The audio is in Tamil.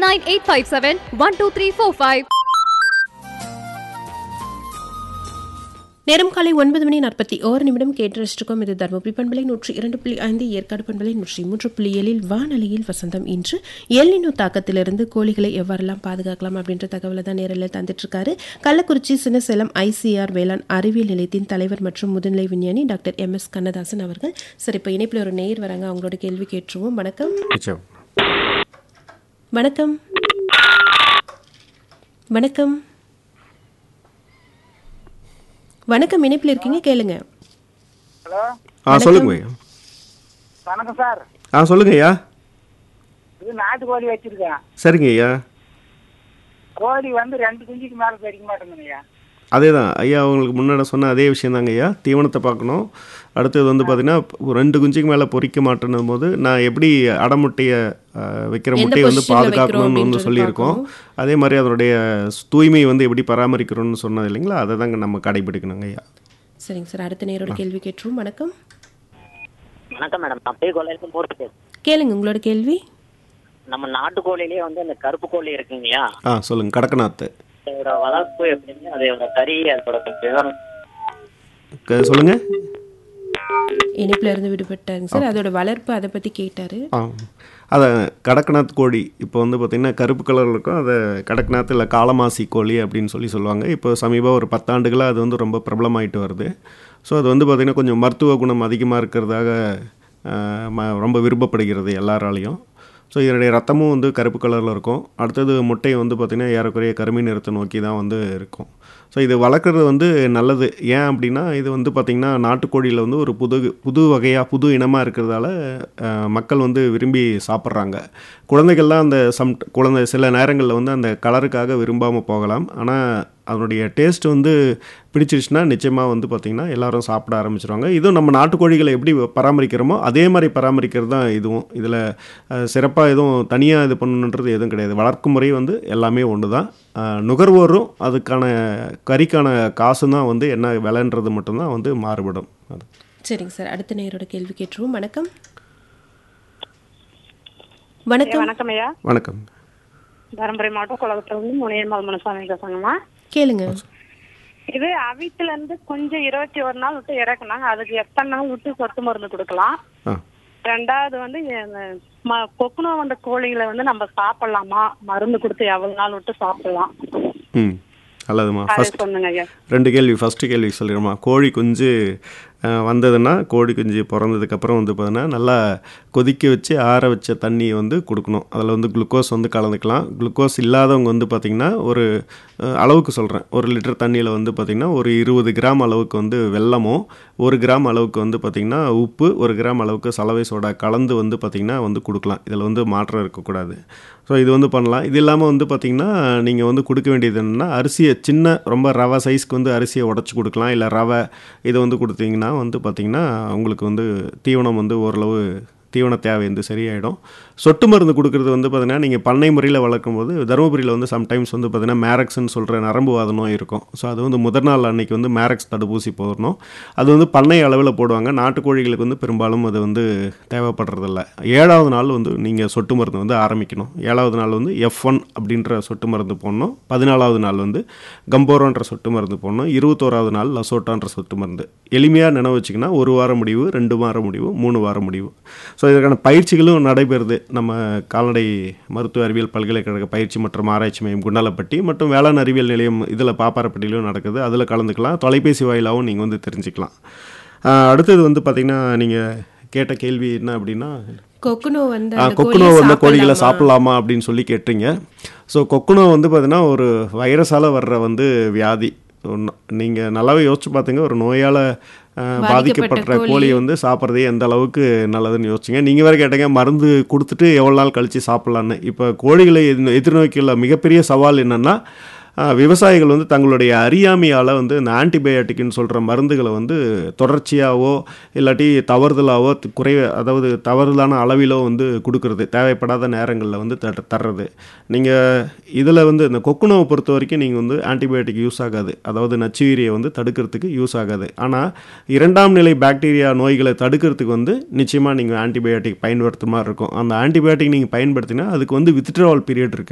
Nine eight five seven one two three four five நேரம் காலை ஒன்பது மணி நாற்பத்தி ஓரு நிமிடம் கேட்டு ரசிச்சிருக்கோம் இது தருமபுரி பண்பலை நூற்றி இரண்டு புள்ளி ஐந்து ஏற்காடு பண்பலை நூற்றி மூன்று புள்ளி ஏழில் வானொலியில் வசந்தம் இன்று எல்லினோ தாக்கத்திலிருந்து கோழிகளை எவ்வாறெல்லாம் பாதுகாக்கலாம் அப்படின்ற தகவலை தான் நேரில் தந்துட்டு இருக்காரு கள்ளக்குறிச்சி சின்னசேலம் ஐசிஆர் வேளாண் அறிவியல் நிலையத்தின் தலைவர் மற்றும் முதுநிலை விஞ்ஞானி டாக்டர் எம் எஸ் கண்ணதாசன் அவர்கள் சரி இப்போ இணைப்பில் ஒரு நேயர் வராங்க அவங்களோட கேள்வி கேட்டுருவோம் வணக்கம் நிச்சயம் வணக்கம் வணக்கம் வணக்கம் இணைப்பில் இருக்கீங்க கேளுங்க ஹலோ ஆ சொல்லுங்க ஐயா வணக்கம் சார் ஆ சொல்லுங்க ஐயா இது நாட்டுக்கோழி வச்சிருக்கேன் சரிங்க ஐயா கோழி வந்து ரெண்டு குஞ்சுக்கு மேலே படிக்க மாட்டேங்குது ஐயா அதே தான் ஐயா உங்களுக்கு முன்னாடி சொன்ன அதே விஷயம் தாங்க ஐயா தீவனத்தை பார்க்கணும் அடுத்தது வந்து பார்த்தீங்கன்னா ஒரு ரெண்டு குஞ்சுக்கு மேலே பொறிக்க மாட்டேன்னும் போது நான் எப்படி அடமுட்டையை ஆ, வைக்கிற எந்த முட்டையை வந்து positionல வைக்கிறோம் பாதுகாக்கணும்னு வந்து அப்படின்றது சொல்லியிருக்கோம் அதே மாதிரி அதனுடைய தூய்மை வந்து எப்படி பராமரிக்கிறோம்னு சொன்னது இல்லைங்களா அதை தாங்க நம்ம கடைபிடிக்கணுங்க ஐயா சரிங்க சார் அடுத்த நேரோட கேள்வி கேட்டுருவோம் வணக்கம் வணக்கம் மேடம் நான் பேர் கொள்ளையிலிருந்து மூர்த்தி பேர் கேளுங்க உங்களோட கேள்வி நம்ம நாட்டுக்கோழிலேயே வந்து அந்த கருப்பு கோழி இருக்குங்க இல்லையா ஆ சொல்லுங்க கடக்கநாத்து அதோட வளர்ப்பு எப்படின்னு அதோட கறி அதோட கொஞ்சம் விவரம் க- சொல்லுங்க இணைப்புல இருந்து விடுபட்டாருங்க சார் அதோட வளர்ப்பு அதை பத்தி கேட்டாரு ஆ அதை கடக்நாத் கோழி இப்போ வந்து பார்த்திங்கன்னா கருப்பு கலரில் இருக்கும் அதை கடக்நாத் இல்லை காளமாசி கோழி அப்படின்னு சொல்லி சொல்லுவாங்க இப்போ சமீபம் ஒரு பத்தாண்டுகளாக அது வந்து ரொம்ப பிரபலமாயிட்டு வருது ஸோ அது வந்து பார்த்திங்கன்னா கொஞ்சம் மருத்துவ குணம் அதிகமாக இருக்கிறதாக ஆ, ம- ரொம்ப விரும்பப்படுகிறது எல்லாராலையும் ஸோ இதனுடைய ரத்தமும் வந்து கருப்பு கலரில் இருக்கும் அடுத்தது முட்டை வந்து பார்த்திங்கன்னா ஏறக்குறைய கருமை நிறத்தை நோக்கி தான் வந்து இருக்கும் ஸோ இது வளர்க்குறது வந்து நல்லது ஏன் அப்படின்னா இது வந்து பார்த்திங்கன்னா நாட்டுக்கோழியில் வந்து ஒரு புது புது வகையாக புது இனமாக இருக்கிறதால அஹ், மக்கள் வந்து விரும்பி சாப்பிட்றாங்க குழந்தைகள்லாம் அந்த சம் குழந்தை சில நேரங்களில் வந்து அந்த கலருக்காக விரும்பாமல் போகலாம் ஆனால் அதனுடைய டேஸ்ட் வந்து பிடிச்சிருச்சுன்னா நிச்சயமாக வந்து பார்த்திங்கன்னா எல்லாரும் சாப்பிட ஆரம்பிச்சிருவாங்க இதுவும் நம்ம நாட்டுக்கோழிகளை எப்படி பராமரிக்கிறோமோ அதே மாதிரி பராமரிக்கிறது தான் இதுவும் இதில் சிறப்பாக எதுவும் தனியாக இது பண்ணணுன்றது எதுவும் கிடையாது வளர்க்கும் முறை வந்து எல்லாமே ஒன்று தான் அஹ், நுகர்வோரும் அதுக்கான கறிக்கான காசு தான் வந்து என்ன விலைன்றது மட்டும்தான் வந்து மாறுபடும் அது சரிங்க சார் அடுத்த நேரோட கேள்வி கேட்டுருவோம் வணக்கம் வணக்கம் வணக்கம் ஐயா வணக்கம் தருமபுரி மாவட்டம் குளத்துல முனியம்மாள் மனசாமி பேசுங்கம்மா கேளுங்க இது அவித்துல இருந்து கொஞ்சம் இருபத்தி ஒரு நாள் விட்டு இறக்குனாங்க அதுக்கு எத்தனை நாள் விட்டு சொட்டு மருந்து கொடுக்கலாம் ஆ ரெண்டாவது வந்து இந்த ம- கொக்குனோ வந்த கோழிகளை வந்து நம்ம சாப்பிடலாமா மருந்து கொடுத்து எவ்வளவு நாள் விட்டு சாப்பிடலாம் ம் நல்லதுமா அதை ஃபஸ்ட் சொல்லுங்க ஐயா ரெண்டு கேள்வி ஃபஸ்ட்டு கேள்வி சொல்லிடுமா கோழி குஞ்சு அஹ், வந்ததுன்னா கோழி குஞ்சு பிறந்ததுக்கப்புறம் வந்து பார்த்தீங்கன்னா நல்லா கொதிக்க வச்சு ஆற வச்ச தண்ணியை வந்து கொடுக்கணும் அதில் வந்து குளுக்கோஸ் வந்து கலந்துக்கலாம் குளுக்கோஸ் இல்லாதவங்க வந்து பார்த்திங்கன்னா ஒரு அஹ், அளவுக்கு சொல்கிறேன் ஒரு லிட்டர் தண்ணியில் வந்து பார்த்திங்கன்னா ஒரு இருபது கிராம் அளவுக்கு வந்து வெல்லமும் ஒரு கிராம் அளவுக்கு வந்து பார்த்திங்கன்னா உப்பு ஒரு கிராம் அளவுக்கு சலவை சோடா கலந்து வந்து பார்த்திங்கன்னா வந்து கொடுக்கலாம் இதில் வந்து மாற்றம் இருக்கக்கூடாது ஸோ இது வந்து பண்ணலாம் இது இல்லாமல் வந்து பார்த்திங்கன்னா நீங்கள் வந்து கொடுக்க வேண்டியது என்னென்னா அரிசியை சின்ன ரொம்ப ரவை சைஸ்க்கு வந்து அரிசியை உடச்சி கொடுக்கலாம் இல்லை ரவை இதை வந்து கொடுத்தீங்கன்னா வந்து பார்த்திங்கன்னா உங்களுக்கு வந்து தீவனம் வந்து ஓரளவு தீவன தேவை வந்து சரியாயிடும் சொட்டு மருந்து கொடுக்குறது வந்து பார்த்திங்கன்னா நீங்கள் பண்ணை முறையில் வளர்க்கும் போது தருமபுரியில் வந்து சம்டைம்ஸ் வந்து பார்த்திங்கன்னா மேரக்ஸ்ன்னு சொல்கிற நரம்பு வாத நோய் இருக்கும் ஸோ அது வந்து முதல் நாள் அன்னைக்கு வந்து மேரக்ஸ் தடுப்பூசி போடணும் அது வந்து பண்ணை அளவில் போடுவாங்க நாட்டுக்கோழிகளுக்கு வந்து பெரும்பாலும் அது வந்து தேவைப்படுறதில்ல ஏழாவது நாள் வந்து நீங்கள் சொட்டு மருந்து வந்து ஆரம்பிக்கணும் ஏழாவது நாள் வந்து எஃப் ஒன் அப்படின்ற சொட்டு மருந்து போடணும் பதினாலாவது நாள் வந்து கம்போரோன்ற சொட்டு மருந்து போடணும் இருபத்தோராவது நாள் லசோட்டான்ற சொட்டு மருந்து எளிமையாக நினைவு வச்சிங்கன்னா ஒரு வாரம் முடிவு ரெண்டு வாரம் முடிவு மூணு வாரம் முடிவு ஸோ இதற்கான பயிற்சிகளும் நடைபெறுது நம்ம கால்நடை மருத்துவ அறிவியல் பல்கலைக்கழக பயிற்சி மற்றும் ஆராய்ச்சி மையம் குண்டாலப்பட்டி மற்றும் வேளாண் அறிவியல் நிலையம் இதில் பாப்பாரப்பட்டியிலும் நடக்குது அதில் கலந்துக்கலாம் தொலைபேசி வாயிலாகவும் நீங்கள் வந்து தெரிஞ்சுக்கலாம் ஆஹ் அடுத்தது வந்து பார்த்திங்கன்னா நீங்கள் கேட்ட கேள்வி என்ன அப்படின்னா கொக்குனோ வந்து ஆ, அந்த கொக்குனோ கோழியை வந்த கோழிகளை சாப்பிடலாமா? சாப்பிடலாமா அப்படின்னு சொல்லி கேட்டீங்க ஸோ கொக்குனோ வந்து பார்த்தீங்கன்னா ஒரு வைரஸால் வர்ற வந்து வியாதி நீங்கள் நல்லாவே யோசிச்சு பார்த்துங்க ஒரு நோயால் பாதிக்கப்பட்ட கோழி. கோழியை வந்து சாப்பிட்றதே எந்த அளவுக்கு நல்லதுன்னு யோசிச்சிங்க நீங்கள் வேறு கேட்டீங்க மருந்து கொடுத்துட்டு எவ்வளோ நாள் கழித்து சாப்பிட்லான்னு இப்போ கோழிகளை எதிர்- எதிர்நோக்கியுள்ள மிகப்பெரிய சவால் என்னென்னா ஆஹ், விவசாயிகள் வந்து தங்களுடைய அறியாமையால் வந்து இந்த ஆன்டிபயோட்டிக்னு சொல்கிற மருந்துகளை வந்து தொடர்ச்சியாவோ இல்லாட்டி தவறுதலாவோ த- குறை அதாவது தவறுதலான அளவிலோ வந்து கொடுக்கறது தேவைப்படாத நேரங்களில் வந்து தர தர்றது நீங்கள் இதில் வந்து இந்த கொக்குனோவை பொறுத்த வரைக்கும் நீங்கள் வந்து ஆன்டிபயோட்டிக் யூஸ் ஆகாது அதாவது நச்சுயிரியை வந்து தடுக்கிறதுக்கு யூஸ் ஆகாது ஆனால் இரண்டாம் நிலை பாக்டீரியா நோய்களை தடுக்கிறதுக்கு வந்து நிச்சயமாக நீங்கள் ஆன்டிபயோட்டிக் பயன்படுத்துற மாதிரி இருக்கும் அந்த ஆன்டிபயோட்டிக் நீங்கள் பயன்படுத்தினா அதுக்கு வந்து வித்ட்ராவல் பீரியட் இருக்குது